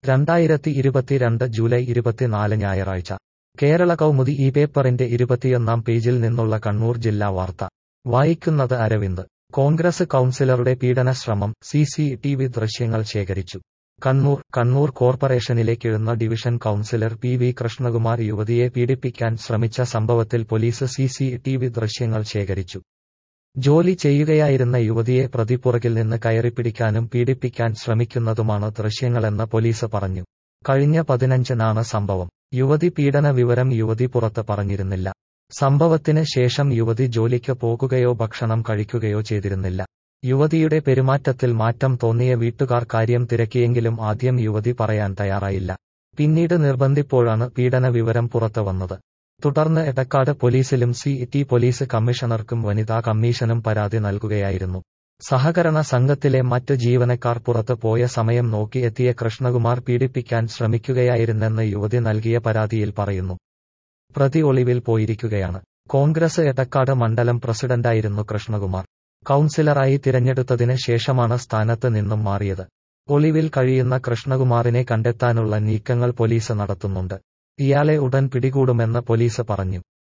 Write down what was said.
രണ്ടായിരത്തി ഇരുപത്തിരണ്ട് ജൂലൈ ഇരുപത്തിനാല് ഞായറാഴ്ച കേരള കൗമുദി ഈ പേപ്പറിന്റെ ഇരുപത്തിയൊന്നാം പേജിൽ നിന്നുള്ള കണ്ണൂർ ജില്ലാ വാർത്ത വായിക്കുന്നത് അരവിന്ദ് കോൺഗ്രസ് കൗൺസിലറുടെ പീഡന ശ്രമം സി സി ടി വി ദൃശ്യങ്ങൾ ശേഖരിച്ചു കണ്ണൂർ കണ്ണൂർ കോർപ്പറേഷനിലെ Kizhunna division councillor P V Krishnakumar യുവതിയെ പീഡിപ്പിക്കാൻ ശ്രമിച്ച സംഭവത്തിൽ police C C T V ദൃശ്യങ്ങൾ ശേഖരിച്ചു ജോലി ചെയ്യുകയായിരുന്ന യുവതിയെ പ്രതി പുറകിൽ നിന്ന് കയറിപ്പിടിക്കാനും പീഡിപ്പിക്കാൻ ശ്രമിക്കുന്നതുമാണ് ദൃശ്യങ്ങളെന്ന് പോലീസ് പറഞ്ഞു കഴിഞ്ഞ പതിനഞ്ചിനാണ് സംഭവം യുവതി പീഡന വിവരം യുവതി പുറത്ത് പറഞ്ഞിരുന്നില്ല സംഭവത്തിന് ശേഷം യുവതി ജോലിക്ക് പോകുകയോ ഭക്ഷണം കഴിക്കുകയോ ചെയ്തിരുന്നില്ല യുവതിയുടെ പെരുമാറ്റത്തിൽ മാറ്റം തോന്നിയ വീട്ടുകാർ കാര്യം തിരക്കിയെങ്കിലും ആദ്യം യുവതി പറയാൻ തയ്യാറായില്ല പിന്നീട് നിർബന്ധിപ്പോഴാണ് പീഡന വിവരം പുറത്തു വന്നത് തുടർന്ന് എടക്കാട് പോലീസിലും സി ടി പോലീസ് കമ്മീഷണർക്കും വനിതാ കമ്മീഷനും പരാതി നൽകുകയായിരുന്നു സഹകരണ സംഘത്തിലെ മറ്റ് ജീവനക്കാർ പുറത്ത് പോയ സമയം നോക്കി എത്തിയ കൃഷ്ണകുമാർ പീഡിപ്പിക്കാൻ ശ്രമിക്കുകയായിരുന്നെന്ന് യുവതി നൽകിയ പരാതിയിൽ പറയുന്നു പ്രതി ഒളിവിൽ പോയിരിക്കുകയാണ് കോൺഗ്രസ് എടക്കാട് മണ്ഡലം പ്രസിഡന്റായിരുന്നു കൃഷ്ണകുമാർ കൗൺസിലറായി തിരഞ്ഞെടുത്തതിന് ശേഷമാണ് സ്ഥാനത്ത് നിന്നും മാറിയത് ഒളിവിൽ കഴിയുന്ന കൃഷ്ണകുമാറിനെ കണ്ടെത്താനുള്ള നീക്കങ്ങൾ പോലീസ് നടത്തുന്നുണ്ട് ഇയാളെ ഉടൻ പിടികൂടുമെന്ന് പോലീസ് പറഞ്ഞു